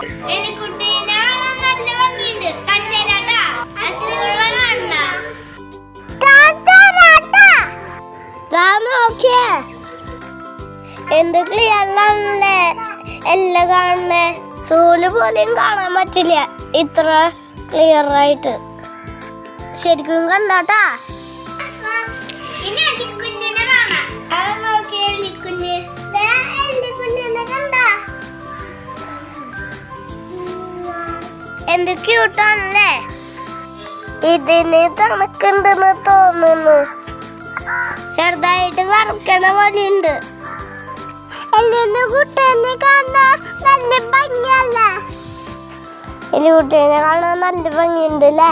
എലിക്കുട്ടീനെ കാണാൻ നല്ല ഭംഗിയുണ്ട് കഞ്ചേരാട്ടാ അസുഖമുള്ള കാണണ്ട നോക്കിയേ എന്ത് ക്ലിയറിലാണല്ലേ എല്ലാം കാണണേ സൂല് പോലെയും കാണാൻ പറ്റില്ല ഇത്ര ക്ലിയർ ആയിട്ട് ശരിക്കും കണ്ടാട്ടാ ഇനി എലിക്കുഞ്ഞിനെ കാണാം അത് നോക്കിയ എലിക്കുഞ്ഞ് ദേ എലിക്കുഞ്ഞിനെ കണ്ടാ എന്ത് ക്യൂട്ടാണല്ലേ ഇതിന് തണുക്കുണ്ടെന്ന് തോന്നുന്നു ചെറുതായിട്ട് വറക്കണ പോലെ ഉണ്ട് കുട്ടീനെ കാണാൻ നല്ല ഭംഗിയല്ല എലിക്കുട്ടീനെ കാണാൻ നല്ല ഭംഗിയുണ്ട് അല്ലേ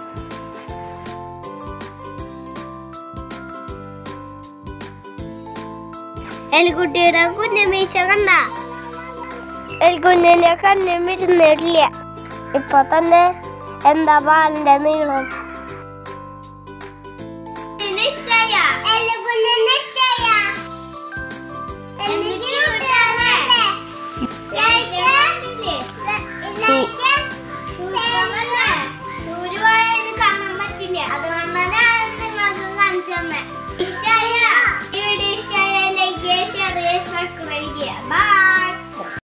എലിക്കുട്ടിയുടെ കുഞ്ഞമീശ കണ്ട എലിക്കുഞ്ഞിനെ കണ്ണും ഇരുന്നിട്ടില്ല ഇപ്പൊ തന്നെ എന്താ പാലിന്റെ നീളം അതുകൊണ്ടാണ് നിങ്ങൾക്ക് കാണിച്ചു തന്നെ ഇഷ്ടമായ